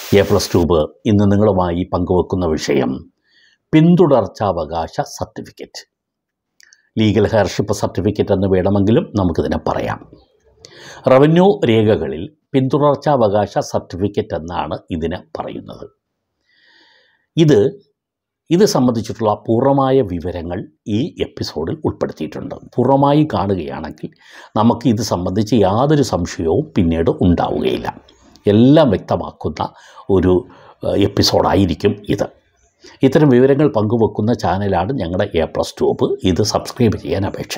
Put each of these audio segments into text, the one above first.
A plus tube ഇന്ന് നിങ്ങളുമായി പങ്കുവെക്കുന്ന വിഷയം പിന്തുടർച്ചാവകാശ സർട്ടിഫിക്കറ്റ് ലീഗൽ ഹെയർഷിപ്പ് സർട്ടിഫിക്കറ്റ് എന്ന് വേണമെങ്കിലും നമുക്കിതിനെ പറയാം റവന്യൂ രേഖകളിൽ പിന്തുടർച്ചാവകാശ സർട്ടിഫിക്കറ്റ് എന്നാണ് ഇതിനെ പറയുന്നത് ഇത് ഇത് സംബന്ധിച്ചിട്ടുള്ള പൂർണ്ണമായ വിവരങ്ങൾ ഈ എപ്പിസോഡിൽ ഉൾപ്പെടുത്തിയിട്ടുണ്ട് പൂർണ്ണമായി കാണുകയാണെങ്കിൽ നമുക്ക് ഇത് സംബന്ധിച്ച് യാതൊരു സംശയവും പിന്നീട് ഉണ്ടാവുകയില്ല എല്ലാം വ്യക്തമാക്കുന്ന ഒരു ഏഹ്, എപ്പിസോഡായിരിക്കും ഇത് ഇത്തരം വിവരങ്ങൾ പങ്കുവെക്കുന്ന ചാനലാണ് ഞങ്ങളുടെ എ പ്ലസ് ട്യൂബ് ഇത് സബ്സ്ക്രൈബ് ചെയ്യാൻ അപേക്ഷ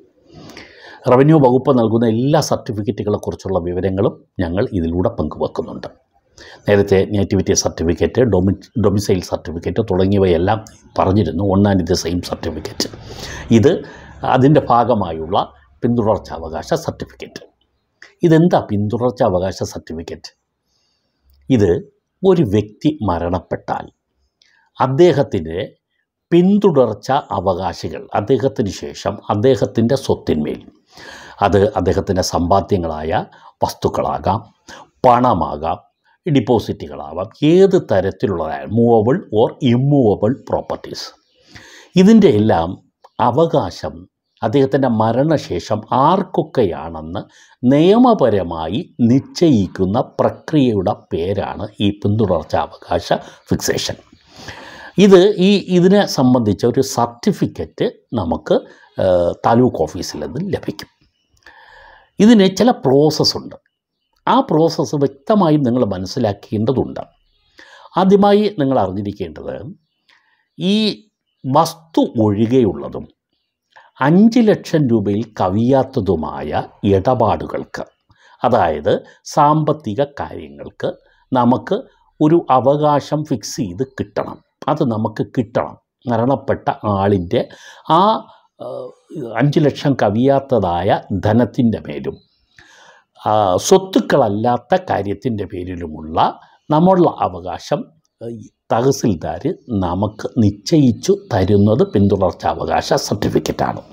റവന്യൂ വകുപ്പ് നൽകുന്ന എല്ലാ സർട്ടിഫിക്കറ്റുകളെക്കുറിച്ചുള്ള വിവരങ്ങളും ഞങ്ങൾ ഇതിലൂടെ പങ്കുവെക്കുന്നുണ്ട് നേരത്തെ നേറ്റിവിറ്റി സർട്ടിഫിക്കറ്റ് ഡൊമി ഡൊമിസൈൽ സർട്ടിഫിക്കറ്റ് തുടങ്ങിയവയെല്ലാം പറഞ്ഞിരുന്നു one and the same certificate ഇത് അതിൻ്റെ ഭാഗമായുള്ള പിന്തുടർച്ചാവകാശ സർട്ടിഫിക്കറ്റ് ഇതെന്താ പിന്തുടർച്ചാവകാശ സർട്ടിഫിക്കറ്റ് ഇത് ഒരു വ്യക്തി മരണപ്പെട്ടാൽ അദ്ദേഹത്തിൻ്റെ പിന്തുടർച്ച അവകാശികൾ അദ്ദേഹത്തിന് ശേഷം അദ്ദേഹത്തിൻ്റെ സ്വത്തിന്മേൽ അത് അദ്ദേഹത്തിൻ്റെ സമ്പാദ്യങ്ങളായ വസ്തുക്കളാകാം പണമാകാം ഡിപ്പോസിറ്റുകളാവാം ഏത് തരത്തിലുള്ള മൂവബിൾ ഓർ ഇമ്മൂവബിൾ പ്രോപ്പർട്ടീസ് ഇതിൻ്റെ എല്ലാം അവകാശം അദ്ദേഹത്തിൻ്റെ മരണശേഷം ആർക്കൊക്കെയാണെന്ന് നിയമപരമായി നിശ്ചയിക്കുന്ന പ്രക്രിയയുടെ പേരാണ് ഈ പിന്തുടർച്ചാവകാശ ഫിക്സേഷൻ ഇത് ഈ ഇതിനെ സംബന്ധിച്ച ഒരു സർട്ടിഫിക്കറ്റ് നമുക്ക് ഏഹ്, താലൂക്ക് ഓഫീസിൽ നിന്ന് ലഭിക്കും ഇതിന് ചില പ്രോസസ്സ് ഉണ്ട് ആ പ്രോസസ്സ് വ്യക്തമായി നിങ്ങൾ മനസ്സിലാക്കേണ്ടതുണ്ട് ആദ്യമായി നിങ്ങൾ അറിഞ്ഞിരിക്കേണ്ടത് ഈ വസ്തു ഒഴികെയുള്ളതും അഞ്ച് ലക്ഷം രൂപയിൽ കവിയാത്തതുമായ ഇടപാടുകൾക്ക് അതായത് സാമ്പത്തിക കാര്യങ്ങൾക്ക് നമുക്ക് ഒരു അവകാശം ഫിക്സ് ചെയ്ത് കിട്ടണം അത് നമുക്ക് കിട്ടണം മരണപ്പെട്ട ആളിൻ്റെ ആ ആ, അഞ്ച് ലക്ഷം കവിയാത്തതായ ധനത്തിൻ്റെ മേലും ആ, സ്വത്തുക്കളല്ലാത്ത കാര്യത്തിൻ്റെ പേരിലുമുള്ള നമ്മളുടെ അവകാശം ഈ തഹസിൽദാർ നമുക്ക് നിശ്ചയിച്ചു തരുന്നത് പിന്തുടർച്ചാവകാശ സർട്ടിഫിക്കറ്റാണ്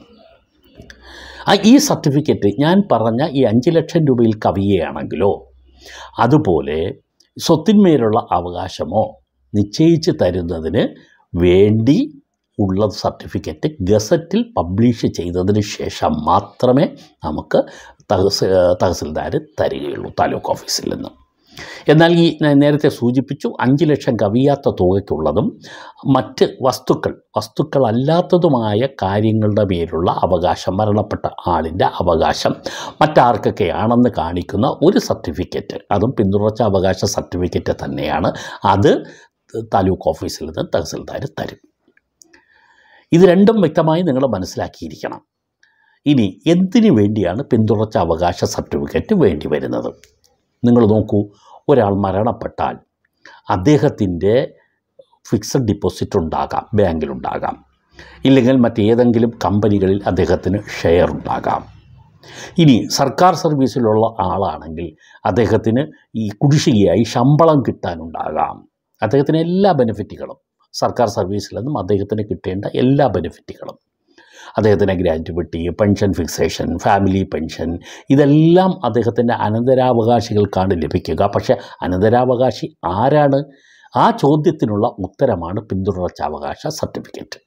ആ ഈ സർട്ടിഫിക്കറ്റ് ഞാൻ പറഞ്ഞ ഈ അഞ്ച് ലക്ഷം രൂപയിൽ കവിയുകയാണെങ്കിലോ അതുപോലെ സ്വത്തിന്മേലുള്ള അവകാശമോ നിശ്ചയിച്ച് തരുന്നതിന് വേണ്ടി ഉള്ള സർട്ടിഫിക്കറ്റ് ഗസറ്റിൽ പബ്ലിഷ് ചെയ്തതിന് ശേഷം മാത്രമേ നമുക്ക് തഹസ് തഹസിൽദാർ തരികയുള്ളൂ താലൂക്ക് ഓഫീസിൽ നിന്ന് എന്നാൽ ഈ ഞാൻ നേരത്തെ സൂചിപ്പിച്ചു അഞ്ച് ലക്ഷം കവിയാത്ത തുകയ്ക്കുള്ളതും മറ്റ് വസ്തുക്കൾ വസ്തുക്കളല്ലാത്തതുമായ കാര്യങ്ങളുടെ മേലുള്ള അവകാശം മരണപ്പെട്ട ആളിൻ്റെ അവകാശം മറ്റാർക്കൊക്കെയാണെന്ന് കാണിക്കുന്ന ഒരു സർട്ടിഫിക്കറ്റ് അതും പിന്തുടർച്ച അവകാശ സർട്ടിഫിക്കറ്റ് തന്നെയാണ് അത് താലൂക്ക് ഓഫീസിൽ നിന്ന് തഹസിൽദാർ തരും ഇത് രണ്ടും വ്യക്തമായി നിങ്ങൾ മനസ്സിലാക്കിയിരിക്കണം ഇനി എന്തിനു വേണ്ടിയാണ് പിന്തുടർച്ച അവകാശ സർട്ടിഫിക്കറ്റ് വേണ്ടി വരുന്നത് നിങ്ങൾ നോക്കൂ ഒരാൾ മരണപ്പെട്ടാൽ അദ്ദേഹത്തിൻ്റെ ഫിക്സഡ് ഡിപ്പോസിറ്റ് ഉണ്ടാകാം ബാങ്കിലുണ്ടാകാം ഇല്ലെങ്കിൽ മറ്റേതെങ്കിലും കമ്പനികളിൽ അദ്ദേഹത്തിന് ഷെയർ ഉണ്ടാകാം ഇനി സർക്കാർ സർവീസിലുള്ള ആളാണെങ്കിൽ അദ്ദേഹത്തിന് ഈ കുടിശ്ശികയായി ശമ്പളം കിട്ടാനുണ്ടാകാം അദ്ദേഹത്തിന് എല്ലാ ബെനിഫിറ്റുകളും സർക്കാർ സർവീസിൽ നിന്നും അദ്ദേഹത്തിന് കിട്ടേണ്ട എല്ലാ ബെനിഫിറ്റുകളും അദ്ദേഹത്തിന് gratuity pension fixation family pension ഇതെല്ലാം അദ്ദേഹത്തിൻ്റെ അനന്തരാവകാശികൾക്കാണ് ലഭിക്കുക പക്ഷേ അനന്തരാവകാശി ആരാണ് ആ ചോദ്യത്തിനുള്ള ഉത്തരമാണ് പിന്തുടർച്ചാവകാശ സർട്ടിഫിക്കറ്റ്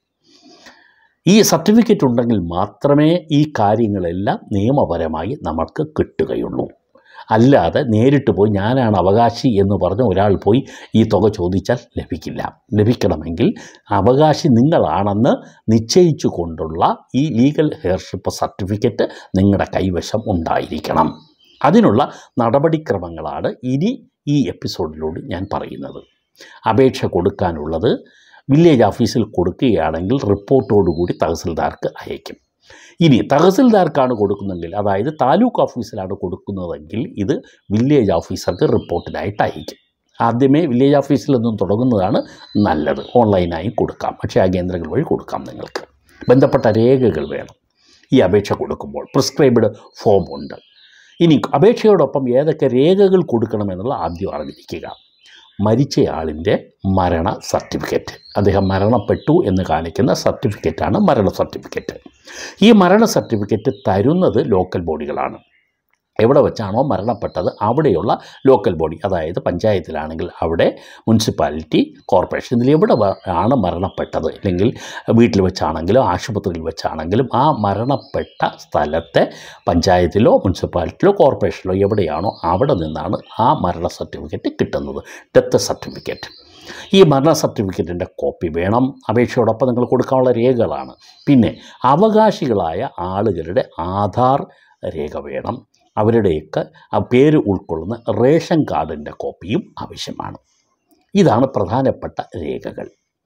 ഈ സർട്ടിഫിക്കറ്റ് ഉണ്ടെങ്കിൽ മാത്രമേ ഈ കാര്യങ്ങളെല്ലാം നിയമപരമായി നമുക്ക് കിട്ടുകയുള്ളൂ അല്ലാതെ നേരിട്ട് പോയി ഞാനാണ് അവകാശി എന്ന് പറഞ്ഞ് ഒരാൾ പോയി ഈ തുക ചോദിച്ചാൽ ലഭിക്കില്ല ലഭിക്കണമെങ്കിൽ അവകാശി നിങ്ങളാണെന്ന് നിശ്ചയിച്ചു കൊണ്ടുള്ള ഈ ലീഗൽ ഹെയർഷിപ്പ് സർട്ടിഫിക്കറ്റ് നിങ്ങളുടെ കൈവശം ഉണ്ടായിരിക്കണം അതിനുള്ള നടപടിക്രമങ്ങളാണ് ഇനി ഈ എപ്പിസോഡിലൂടെ ഞാൻ പറയുന്നത് അപേക്ഷ കൊടുക്കാനുള്ളത് വില്ലേജ് ഓഫീസിൽ കൊടുക്കുകയാണെങ്കിൽ റിപ്പോർട്ടോടുകൂടി തഹസിൽദാർക്ക് അയക്കും ഇനി തഹസിൽദാർക്കാണ് കൊടുക്കുന്നതെങ്കിൽ അതായത് താലൂക്ക് ഓഫീസിലാണ് കൊടുക്കുന്നതെങ്കിൽ ഇത് വില്ലേജ് ഓഫീസർക്ക് റിപ്പോർട്ടിനായിട്ട് അയക്കും ആദ്യമേ വില്ലേജ് ഓഫീസിൽ നിന്നും തുടങ്ങുന്നതാണ് നല്ലത് ഓൺലൈനായി കൊടുക്കാം പക്ഷേ ആ കേന്ദ്രങ്ങൾ വഴി കൊടുക്കാം നിങ്ങൾക്ക് ബന്ധപ്പെട്ട രേഖകൾ വേണം ഈ അപേക്ഷ കൊടുക്കുമ്പോൾ പ്രിസ്ക്രൈബ്ഡ് ഫോം ഉണ്ട് ഇനി അപേക്ഷയോടൊപ്പം ഏതൊക്കെ രേഖകൾ കൊടുക്കണമെന്നുള്ള ആദ്യം അറിഞ്ഞിരിക്കുക മരിച്ചയാളിൻ്റെ മരണ സർട്ടിഫിക്കറ്റ് അദ്ദേഹം മരണപ്പെട്ടു എന്ന് കാണിക്കുന്ന സർട്ടിഫിക്കറ്റാണ് മരണ സർട്ടിഫിക്കറ്റ് ഈ മരണ സർട്ടിഫിക്കറ്റ് തരുന്നത് ലോക്കൽ ബോഡികളാണ് എവിടെ വെച്ചാണോ മരണപ്പെട്ടത് അവിടെയുള്ള ലോക്കൽ ബോഡി അതായത് പഞ്ചായത്തിലാണെങ്കിൽ അവിടെ മുനിസിപ്പാലിറ്റി കോർപ്പറേഷൻ ഇതിൽ എവിടെ വ- ആണ് മരണപ്പെട്ടത് അല്ലെങ്കിൽ വീട്ടിൽ വെച്ചാണെങ്കിലും ആശുപത്രിയിൽ വെച്ചാണെങ്കിലും ആ മരണപ്പെട്ട സ്ഥലത്തെ പഞ്ചായത്തിലോ മുനിസിപ്പാലിറ്റിയിലോ കോർപ്പറേഷനിലോ എവിടെയാണോ അവിടെ നിന്നാണ് ആ മരണ സർട്ടിഫിക്കറ്റ് കിട്ടുന്നത് ഡെത്ത് സർട്ടിഫിക്കറ്റ് ഈ മരണ സർട്ടിഫിക്കറ്റിൻ്റെ കോപ്പി വേണം അപേക്ഷയോടൊപ്പം നിങ്ങൾ കൊടുക്കാനുള്ള രേഖകളാണ് പിന്നെ അവകാശികളായ ആളുകളുടെ ആധാർ രേഖ വേണം അവരുടെയൊക്കെ ആ പേര് ഉൾക്കൊള്ളുന്ന റേഷൻ കാർഡിൻ്റെ കോപ്പിയും ആവശ്യമാണ് ഇതാണ് പ്രധാനപ്പെട്ട രേഖകൾ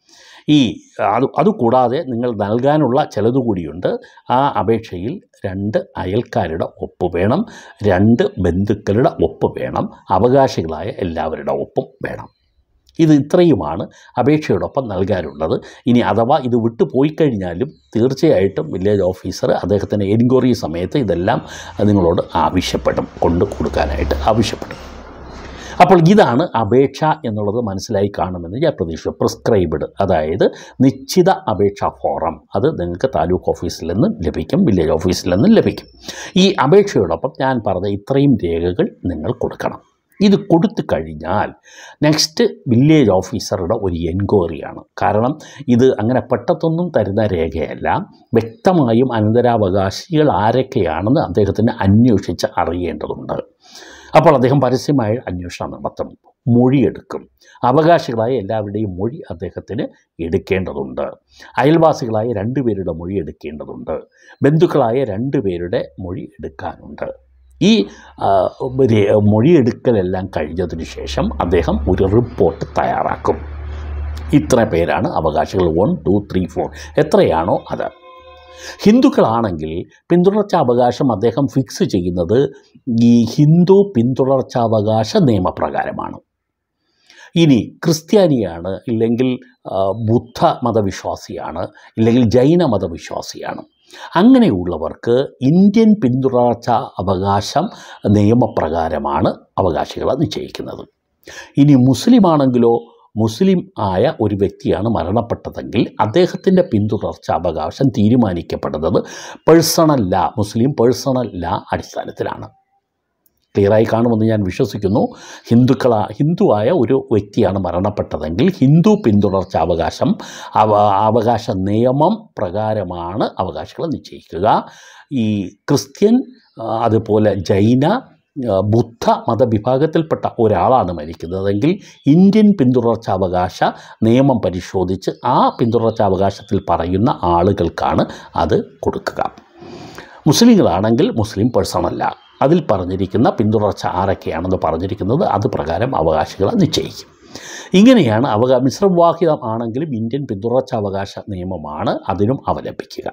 ഈ അത് അതുകൂടാതെ നിങ്ങൾ നൽകാനുള്ള ചിലത് കൂടിയുണ്ട് ആ അപേക്ഷയിൽ രണ്ട് അയൽക്കാരുടെ ഒപ്പ് വേണം രണ്ട് ബന്ധുക്കളുടെ ഒപ്പ് വേണം അവകാശികളായ എല്ലാവരുടെ ഒപ്പും വേണം ഇത് ഇത്രയുമാണ് അപേക്ഷയോടൊപ്പം നൽകാനുള്ളത് ഇനി അഥവാ ഇത് വിട്ടു പോയി കഴിഞ്ഞാലും തീർച്ചയായിട്ടും വില്ലേജ് ഓഫീസർ അദ്ദേഹത്തിൻ്റെ എൻക്വയറി സമയത്ത് ഇതെല്ലാം നിങ്ങളോട് ആവശ്യപ്പെടും കൊണ്ട് കൊടുക്കാനായിട്ട് ആവശ്യപ്പെടും അപ്പോൾ ഇതാണ് അപേക്ഷ എന്നുള്ളത് മനസ്സിലായി കാണുമെന്ന് ഞാൻ പ്രതീക്ഷിച്ചു പ്രിസ്ക്രൈബ്ഡ് അതായത് നിശ്ചിത അപേക്ഷാ ഫോറം അത് നിങ്ങൾക്ക് താലൂക്ക് ഓഫീസിൽ നിന്നും ലഭിക്കും വില്ലേജ് ഓഫീസിൽ നിന്നും ലഭിക്കും ഈ അപേക്ഷയോടൊപ്പം ഞാൻ പറഞ്ഞ ഇത്രയും രേഖകൾ നിങ്ങൾ കൊടുക്കണം ഇത് കൊടുത്തു കഴിഞ്ഞാൽ നെക്സ്റ്റ് വില്ലേജ് ഓഫീസറുടെ ഒരു എൻക്വയറിയാണ് കാരണം ഇത് അങ്ങനെ പെട്ടെന്നൊന്നും തരുന്ന രേഖയല്ല വ്യക്തമായും അനന്തരാവകാശികൾ ആരൊക്കെയാണെന്ന് അദ്ദേഹത്തിന് അന്വേഷിച്ച് അറിയേണ്ടതുണ്ട് അപ്പോൾ അദ്ദേഹം പരസ്യമായ അന്വേഷണം നടത്തും മൊഴിയെടുക്കും അവകാശികളായ എല്ലാവരുടെയും മൊഴി അദ്ദേഹത്തിന് എടുക്കേണ്ടതുണ്ട് അയൽവാസികളായ രണ്ടുപേരുടെ മൊഴി എടുക്കേണ്ടതുണ്ട് ബന്ധുക്കളായ രണ്ടുപേരുടെ മൊഴി എടുക്കാനുണ്ട് ഈ ആ, രേ- മൊഴിയെടുക്കലെല്ലാം കഴിഞ്ഞതിന് ശേഷം അദ്ദേഹം ഒരു റിപ്പോർട്ട് തയ്യാറാക്കും ഇത്ര പേരാണ് അവകാശികൾ വൺ ടു ത്രീ ഫോർ എത്രയാണോ അത് ഹിന്ദുക്കളാണെങ്കിൽ പിന്തുടർച്ചാവകാശം അദ്ദേഹം ഫിക്സ് ചെയ്യുന്നത് ഈ ഹിന്ദു പിന്തുടർച്ചാവകാശ നിയമപ്രകാരമാണ് ഇനി ക്രിസ്ത്യാനിയാണ് ഇല്ലെങ്കിൽ ആ, ബുദ്ധ മതവിശ്വാസിയാണ് ഇല്ലെങ്കിൽ ജൈന മതവിശ്വാസിയാണ് അങ്ങനെയുള്ളവർക്ക് ഇന്ത്യൻ പിന്തുടർച്ച അവകാശം നിയമപ്രകാരമാണ് അവകാശികളെ നിശ്ചയിക്കുന്നത് ഇനി മുസ്ലിമാണെങ്കിലോ മുസ്ലിം ആയ ഒരു വ്യക്തിയാണ് മരണപ്പെട്ടതെങ്കിൽ അദ്ദേഹത്തിൻ്റെ പിന്തുടർച്ച അവകാശം തീരുമാനിക്കപ്പെടുന്നത് പേഴ്സണൽ ലാ മുസ്ലിം പേഴ്സണൽ ലാ അടിസ്ഥാനത്തിലാണ് ക്ലിയറായി കാണുമെന്ന് ഞാൻ വിശ്വസിക്കുന്നു ഹിന്ദുക്കളാ ഹിന്ദുവായ ഒരു വ്യക്തിയാണ് മരണപ്പെട്ടതെങ്കിൽ ഹിന്ദു പിന്തുടർച്ച അവകാശം അവ അവകാശ നിയമം പ്രകാരമാണ് അവകാശികളെ നിശ്ചയിക്കുക ഈ ക്രിസ്ത്യൻ ആ, അതുപോലെ ജൈന ആ, ബുദ്ധ മതവിഭാഗത്തിൽപ്പെട്ട ഒരാളാണ് മരിക്കുന്നതെങ്കിൽ ഇന്ത്യൻ പിന്തുടർച്ചാവകാശ നിയമം പരിശോധിച്ച് ആ പിന്തുടർച്ചാവകാശത്തിൽ പറയുന്ന ആളുകൾക്കാണ് അത് കൊടുക്കുക മുസ്ലിങ്ങളാണെങ്കിൽ മുസ്ലിം പേഴ്സണല്ല അതിൽ പറഞ്ഞിരിക്കുന്ന പിന്തുടർച്ച ആരൊക്കെയാണെന്ന് പറഞ്ഞിരിക്കുന്നത് അത് പ്രകാരം അവകാശികളെ നിശ്ചയിക്കും ഇങ്ങനെയാണ് അവകാ മിശ്രവിവാഹിതം ആണെങ്കിലും ഇന്ത്യൻ പിന്തുടർച്ചാവകാശ നിയമമാണ് അതിനും അവലംബിക്കുക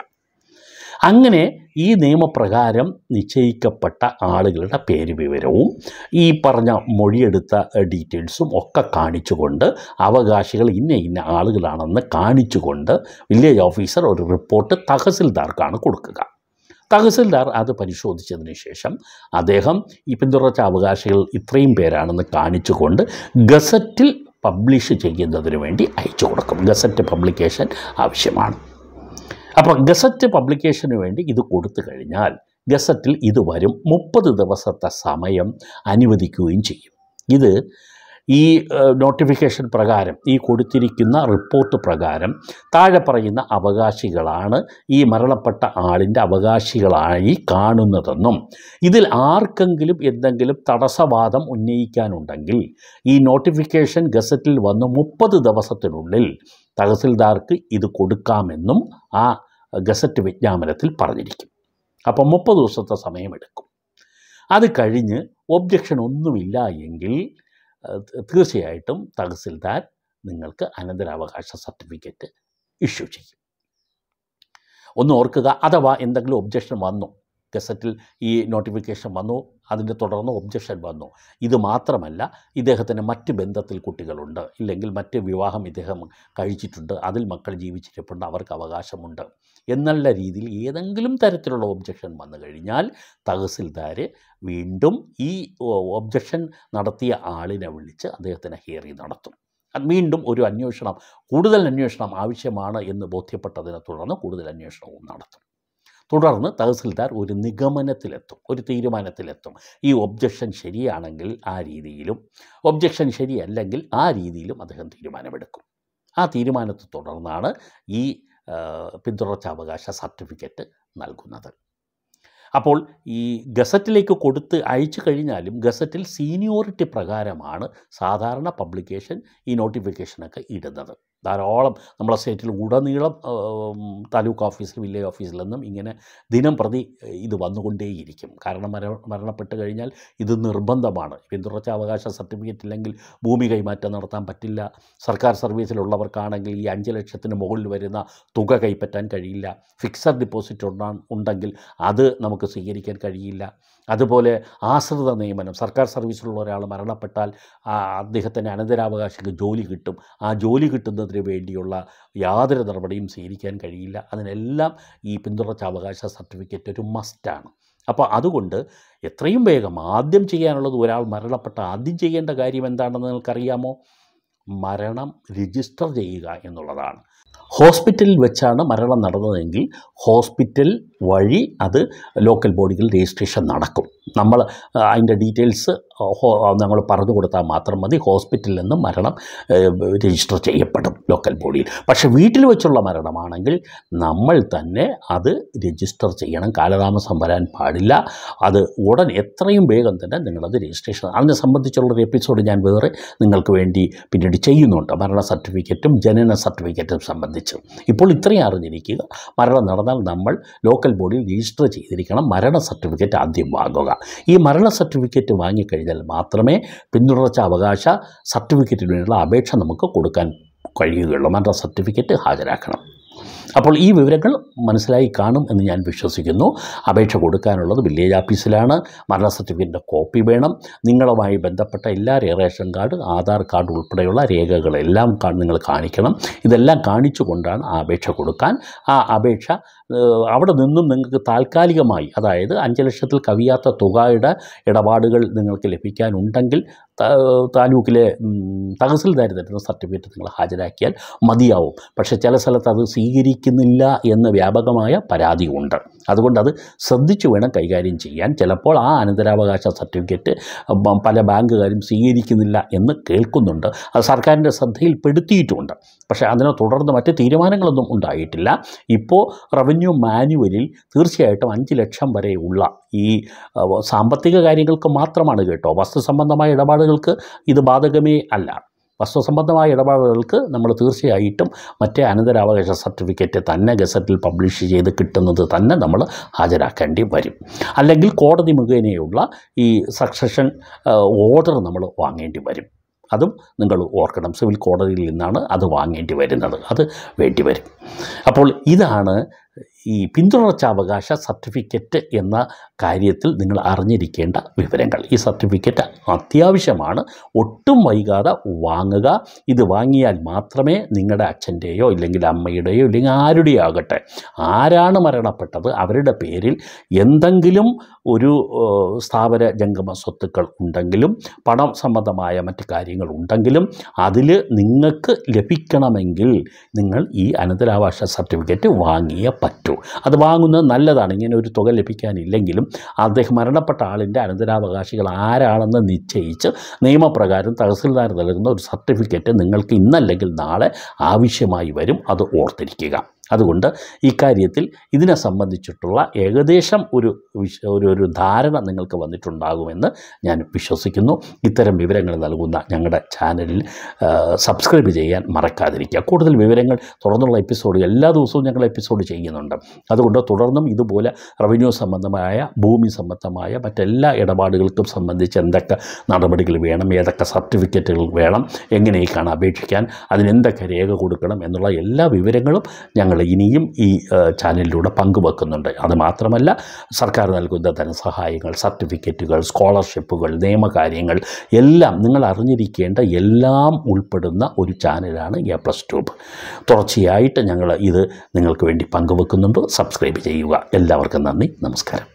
അങ്ങനെ ഈ നിയമപ്രകാരം നിശ്ചയിക്കപ്പെട്ട ആളുകളുടെ പേര് വിവരവും ഈ പറഞ്ഞ മൊഴിയെടുത്ത ഡീറ്റെയിൽസും ഒക്കെ കാണിച്ചുകൊണ്ട് അവകാശികൾ ഇന്ന ഇന്ന ആളുകളാണെന്ന് കാണിച്ചുകൊണ്ട് വില്ലേജ് ഓഫീസർ ഒരു റിപ്പോർട്ട് തഹസിൽദാർക്കാണ് കൊടുക്കുക തഹസിൽദാർ അത് പരിശോധിച്ചതിന് ശേഷം അദ്ദേഹം ഈ പിന്തുടർച്ച അവകാശികൾ ഇത്രയും പേരാണെന്ന് കാണിച്ചുകൊണ്ട് ഗസറ്റിൽ പബ്ലിഷ് ചെയ്യുന്നതിന് വേണ്ടി അയച്ചു കൊടുക്കും ഗസറ്റ് പബ്ലിക്കേഷൻ ആവശ്യമാണ് അപ്പോൾ ഗസറ്റ് പബ്ലിക്കേഷന് വേണ്ടി ഇത് കൊടുത്തു കഴിഞ്ഞാൽ ഗസറ്റിൽ ഇത് വരും മുപ്പത് ദിവസത്തെ സമയം അനുവദിക്കുകയും ചെയ്യും ഇത് ഈ നോട്ടിഫിക്കേഷൻ പ്രകാരം ഈ കൊടുത്തിരിക്കുന്ന റിപ്പോർട്ട് പ്രകാരം താഴെ പറയുന്ന അവകാശികളാണ് ഈ മരണപ്പെട്ട ആളിൻ്റെ അവകാശികളായി കാണുന്നതെന്നും ഇതിൽ ആർക്കെങ്കിലും എന്തെങ്കിലും തടസ്സവാദം ഉന്നയിക്കാനുണ്ടെങ്കിൽ ഈ നോട്ടിഫിക്കേഷൻ ഗസറ്റിൽ വന്ന് മുപ്പത് ദിവസത്തിനുള്ളിൽ തഹസിൽദാർക്ക് ഇത് കൊടുക്കാമെന്നും ആ ഗസറ്റ് വിജ്ഞാപനത്തിൽ പറഞ്ഞിരിക്കും അപ്പം മുപ്പത് ദിവസത്തെ സമയമെടുക്കും അത് കഴിഞ്ഞ് ഒബ്ജക്ഷൻ ഒന്നുമില്ല എങ്കിൽ ഏഹ്, തീർച്ചയായിട്ടും തഹസിൽദാർ നിങ്ങൾക്ക് അനന്തരാവകാശ സർട്ടിഫിക്കറ്റ് ഇഷ്യൂ ചെയ്യും ഒന്ന് ഓർക്കുക അഥവാ എന്തെങ്കിലും ഒബ്ജക്ഷൻ വന്നു ഗസറ്റിൽ ഈ നോട്ടിഫിക്കേഷൻ വന്നു അതിൻ്റെ തുടർന്ന് ഒബ്ജക്ഷൻ വന്നു ഇത് മാത്രമല്ല ഇദ്ദേഹത്തിന് മറ്റ് ബന്ധത്തിൽ കുട്ടികളുണ്ട് ഇല്ലെങ്കിൽ മറ്റ് വിവാഹം ഇദ്ദേഹം കഴിച്ചിട്ടുണ്ട് അതിൽ മക്കൾ ജീവിച്ചിരിപ്പുണ്ട് അവർക്ക് അവകാശമുണ്ട് എന്നുള്ള രീതിയിൽ ഏതെങ്കിലും തരത്തിലുള്ള ഒബ്ജക്ഷൻ വന്നു കഴിഞ്ഞാൽ തഹസിൽദാർ വീണ്ടും ഈ ഒബ്ജക്ഷൻ നടത്തിയ ആളിനെ വിളിച്ച് അദ്ദേഹത്തിന് ഹിയറിംഗ് നടത്തും അത് വീണ്ടും ഒരു അന്വേഷണം കൂടുതൽ അന്വേഷണം ആവശ്യമാണ് എന്ന് ബോധ്യപ്പെട്ടതിനെ തുടർന്ന് കൂടുതൽ അന്വേഷണവും നടത്തും തുടർന്ന് തഹസിൽദാർ ഒരു നിഗമനത്തിലെത്തും ഒരു തീരുമാനത്തിലെത്തും ഈ ഒബ്ജക്ഷൻ ശരിയാണെങ്കിൽ ആ രീതിയിലും ഒബ്ജക്ഷൻ ശരിയല്ലെങ്കിൽ ആ രീതിയിലും അദ്ദേഹം തീരുമാനമെടുക്കും ആ തീരുമാനത്തെ തുടർന്നാണ് ഈ ആ, പിന്തുടർച്ചാവകാശ സർട്ടിഫിക്കറ്റ് നൽകുന്നത് അപ്പോൾ ഈ ഗസറ്റിലേക്ക് കൊടുത്ത് അയച്ചു കഴിഞ്ഞാലും ഗസറ്റിൽ സീനിയോറിറ്റി പ്രകാരമാണ് സാധാരണ പബ്ലിക്കേഷൻ ഈ നോട്ടിഫിക്കേഷനൊക്കെ ഇടുന്നത് ധാരാളം നമ്മളെ സ്റ്റേറ്റിൽ ഉടനീളം ഉം, താലൂക്ക് ഓഫീസിൽ വില്ലേജ് ഓഫീസിൽ നിന്നും ഇങ്ങനെ ദിനം പ്രതി ഇത് വന്നുകൊണ്ടേയിരിക്കും കാരണം മര മരണപ്പെട്ട് കഴിഞ്ഞാൽ ഇത് നിർബന്ധമാണ് പിന്തുടർച്ചാവകാശ സർട്ടിഫിക്കറ്റ് ഇല്ലെങ്കിൽ ഭൂമി കൈമാറ്റം നടത്താൻ പറ്റില്ല സർക്കാർ സർവീസിലുള്ളവർക്കാണെങ്കിൽ ഈ അഞ്ച് ലക്ഷത്തിന് മുകളിൽ വരുന്ന തുക കൈപ്പറ്റാൻ കഴിയില്ല ഫിക്സഡ് ഡിപ്പോസിറ്റ് ഉണ്ടാ ഉണ്ടെങ്കിൽ അത് നമുക്ക് സ്വീകരിക്കാൻ കഴിയില്ല അതുപോലെ ആശ്രിത നിയമനം സർക്കാർ സർവീസിലുള്ള ഒരാൾ മരണപ്പെട്ടാൽ ആ അദ്ദേഹത്തിന് അനന്തരാവകാശിക്ക് ജോലി കിട്ടും ആ ജോലി കിട്ടുന്നതിന് വേണ്ടിയുള്ള യാതൊരു നടപടിയും സ്വീകരിക്കാൻ കഴിയില്ല അതിനെല്ലാം ഈ പിന്തുടർച്ചാവകാശ സർട്ടിഫിക്കറ്റ് ഒരു മസ്റ്റാണ് അപ്പോൾ അതുകൊണ്ട് എത്രയും വേഗം ആദ്യം ചെയ്യാനുള്ളത് ഒരാൾ മരണപ്പെട്ട ആദ്യം ചെയ്യേണ്ട കാര്യം എന്താണെന്ന് നിങ്ങൾക്കറിയാമോ മരണം രജിസ്റ്റർ ചെയ്യുക എന്നുള്ളതാണ് ഹോസ്പിറ്റലിൽ വെച്ചാണ് മരണം നടന്നതെങ്കിൽ ഹോസ്പിറ്റൽ വഴി അത് ലോക്കൽ ബോഡിയിൽ രജിസ്ട്രേഷൻ നടക്കും നമ്മൾ ആ, അതിൻ്റെ ഡീറ്റെയിൽസ് നമ്മൾ പറഞ്ഞു കൊടുത്താൽ മാത്രം മതി ഹോസ്പിറ്റലിൽ നിന്ന് മരണം ഏഹ്, രജിസ്റ്റർ ചെയ്യപ്പെടും ലോക്കൽ ബോഡിയിൽ പക്ഷേ വീട്ടിൽ വെച്ചുള്ള മരണമാണെങ്കിൽ നമ്മൾ തന്നെ അത് രജിസ്റ്റർ ചെയ്യണം കാലതാമസം വരാൻ പാടില്ല അത് ഉടൻ എത്രയും വേഗം തന്നെ നിങ്ങളത് രജിസ്ട്രേഷൻ അതിനെ സംബന്ധിച്ചുള്ളൊരു എപ്പിസോഡ് ഞാൻ വേറെ നിങ്ങൾക്ക് വേണ്ടി പിന്നീട് ചെയ്യുന്നുണ്ട് മരണ സർട്ടിഫിക്കറ്റും ജനന സർട്ടിഫിക്കറ്റും സംബന്ധിച്ച് ഇപ്പോൾ ഇത്രയും അറിഞ്ഞിരിക്കുക മരണം നടന്നാൽ നമ്മൾ ലോക്കൽ ബോഡിയിൽ രജിസ്റ്റർ ചെയ്തിരിക്കണം മരണ സർട്ടിഫിക്കറ്റ് ആദ്യം വാങ്ങുക ഈ മരണ സർട്ടിഫിക്കറ്റ് വാങ്ങിക്കഴിഞ്ഞാൽ മാത്രമേ പിന്തുടർച്ച അവകാശ സർട്ടിഫിക്കറ്റിന് വേണ്ടിയുള്ള അപേക്ഷ നമുക്ക് കൊടുക്കാൻ കഴിയുകയുള്ളൂ മരണ സർട്ടിഫിക്കറ്റ് ഹാജരാക്കണം അപ്പോൾ ഈ വിവരങ്ങൾ മനസ്സിലായി കാണും എന്ന് ഞാൻ വിശ്വസിക്കുന്നു അപേക്ഷ കൊടുക്കാനുള്ളത് വില്ലേജ് ഓഫീസിലാണ് മരണ സർട്ടിഫിക്കറ്റിൻ്റെ കോപ്പി വേണം നിങ്ങളുമായി ബന്ധപ്പെട്ട എല്ലാ റേഷൻ കാർഡ് ആധാർ കാർഡ് ഉൾപ്പെടെയുള്ള രേഖകളെല്ലാം കാ- നിങ്ങൾ കാണിക്കണം ഇതെല്ലാം കാണിച്ചുകൊണ്ടാണ് ആ അപേക്ഷ കൊടുക്കാൻ ആ അപേക്ഷ ഏഹ്, അവിടെ നിന്നും നിങ്ങൾക്ക് താൽക്കാലികമായി അതായത് അഞ്ച് ലക്ഷത്തിൽ കവിയാത്ത തുകയുടെ ഇടപാടുകൾ നിങ്ങൾക്ക് ലഭിക്കാനുണ്ടെങ്കിൽ ത- താലൂക്കിലെ ഉം, തഹസിൽദാർ തരുന്ന സർട്ടിഫിക്കറ്റ് നിങ്ങൾ ഹാജരാക്കിയാൽ മതിയാവും പക്ഷേ ചില സ്ഥലത്ത് അത് സ്വീകരിക്കുന്നില്ല എന്ന് വ്യാപകമായ പരാതിയുണ്ട് അതുകൊണ്ട് അത് ശ്രദ്ധിച്ചു വേണം കൈകാര്യം ചെയ്യാൻ ചിലപ്പോൾ ആ അനന്തരാവകാശ സർട്ടിഫിക്കറ്റ് ബ- പല ബാങ്കുകാരും സ്വീകരിക്കുന്നില്ല എന്ന് കേൾക്കുന്നുണ്ട് അത് സർക്കാരിൻ്റെ ശ്രദ്ധയിൽപ്പെടുത്തിയിട്ടുമുണ്ട് പക്ഷേ അതിനെ തുടർന്ന് മറ്റ് തീരുമാനങ്ങളൊന്നും ഉണ്ടായിട്ടില്ല ഇപ്പോൾ റവന്യൂ മാനുവലിൽ തീർച്ചയായിട്ടും അഞ്ച് ലക്ഷം വരെയുള്ള ഈ അഹ്, സാമ്പത്തിക കാര്യങ്ങൾക്ക് മാത്രമാണ് കേട്ടോ വസ്തു സംബന്ധമായ ഇടപാടുകൾക്ക് ഇത് ബാധകമേ അല്ല വസ്തു സംബന്ധമായ ഇടപാടുകൾക്ക് നമ്മൾ തീർച്ചയായിട്ടും മറ്റേ അനന്തരാവകാശ സർട്ടിഫിക്കറ്റ് തന്നെ ഗസറ്റിൽ പബ്ലിഷ് ചെയ്ത് കിട്ടുന്നത് തന്നെ നമ്മൾ ഹാജരാക്കേണ്ടി വരും അല്ലെങ്കിൽ കോടതി മുഖേനയുള്ള ഈ സക്സഷൻ ഓർഡർ നമ്മൾ വാങ്ങേണ്ടി വരും അതും നിങ്ങൾ ഓർക്കണം സിവിൽ കോടതിയിൽ നിന്നാണ് അത് വാങ്ങേണ്ടി വരുന്നത് അത് വേണ്ടി വരും അപ്പോൾ ഇതാണ് ഈ പിന്തുടർച്ചാവകാശ സർട്ടിഫിക്കറ്റ് എന്ന കാര്യത്തിൽ നിങ്ങൾ അറിഞ്ഞിരിക്കേണ്ട വിവരങ്ങൾ ഈ സർട്ടിഫിക്കറ്റ് അത്യാവശ്യമാണ് ഒട്ടും വൈകാതെ വാങ്ങുക ഇത് വാങ്ങിയാൽ മാത്രമേ നിങ്ങളുടെ അച്ഛൻ്റെയോ ഇല്ലെങ്കിൽ അമ്മയുടെയോ ഇല്ലെങ്കിൽ ആരുടെയോ ആകട്ടെ ആരാണ് മരണപ്പെട്ടത് അവരുടെ പേരിൽ എന്തെങ്കിലും ഒരു ഏഹ്, സ്ഥാവര ജംഗമ സ്വത്തുക്കൾ ഉണ്ടെങ്കിലും പണം സംബന്ധമായ മറ്റ് കാര്യങ്ങൾ ഉണ്ടെങ്കിലും അതിൽ നിങ്ങൾക്ക് ലഭിക്കണമെങ്കിൽ നിങ്ങൾ ഈ അനന്തരാവകാശ സർട്ടിഫിക്കറ്റ് വാങ്ങിയേ പറ്റൂ അത് വാങ്ങുന്നത് നല്ലതാണ് ഇങ്ങനെ ഒരു തുക ലഭിക്കാനില്ലെങ്കിലും അദ്ദേഹം മരണപ്പെട്ട ആളിൻ്റെ അനന്തരാവകാശികൾ ആരാണെന്ന് നിശ്ചയിച്ച് നിയമപ്രകാരം തഹസിൽദാർ നൽകുന്ന ഒരു സർട്ടിഫിക്കറ്റ് നിങ്ങൾക്ക് ഇന്നല്ലെങ്കിൽ നാളെ ആവശ്യമായി വരും അത് ഓർത്തിരിക്കുക അതുകൊണ്ട് ഇക്കാര്യത്തിൽ ഇതിനെ സംബന്ധിച്ചിട്ടുള്ള ഏകദേശം ഒരു വിശ ഒരു ഒരു ധാരണ നിങ്ങൾക്ക് വന്നിട്ടുണ്ടാകുമെന്ന് ഞാൻ വിശ്വസിക്കുന്നു ഇത്തരം വിവരങ്ങൾ നൽകുന്ന ഞങ്ങളുടെ ചാനലിൽ ആ, സബ്സ്ക്രൈബ് ചെയ്യാൻ മറക്കാതിരിക്കുക കൂടുതൽ വിവരങ്ങൾ തുടർന്നുള്ള എപ്പിസോഡ് എല്ലാ ദിവസവും ഞങ്ങൾ എപ്പിസോഡ് ചെയ്യുന്നുണ്ട് അതുകൊണ്ട് തുടർന്നും ഇതുപോലെ റവന്യൂ സംബന്ധമായ ഭൂമി സംബന്ധമായ മറ്റെല്ലാ ഇടപാടുകൾക്കും സംബന്ധിച്ച് എന്തൊക്കെ നടപടികൾ വേണം ഏതൊക്കെ സർട്ടിഫിക്കറ്റുകൾ വേണം എങ്ങനെയൊക്കെയാണ് അപേക്ഷിക്കാൻ അതിനെന്തൊക്കെ രേഖ കൊടുക്കണം എന്നുള്ള എല്ലാ വിവരങ്ങളും ഞങ്ങൾ ഇനിയും ഈ ആ, ചാനലിലൂടെ പങ്കുവെക്കുന്നുണ്ട് അത് മാത്രമല്ല സർക്കാർ നൽകുന്ന ധനസഹായങ്ങൾ സർട്ടിഫിക്കറ്റുകൾ സ്കോളർഷിപ്പുകൾ നിയമകാര്യങ്ങൾ എല്ലാം നിങ്ങൾ അറിഞ്ഞിരിക്കേണ്ട എല്ലാം ഉൾപ്പെടുന്ന ഒരു ചാനലാണ് എ പ്ലസ് ട്യൂബ് തുടർച്ചയായിട്ട് ഞങ്ങൾ ഇത് നിങ്ങൾക്ക് വേണ്ടി പങ്കുവെക്കുന്നുണ്ട് സബ്സ്ക്രൈബ് ചെയ്യുക എല്ലാവർക്കും നന്ദി നമസ്കാരം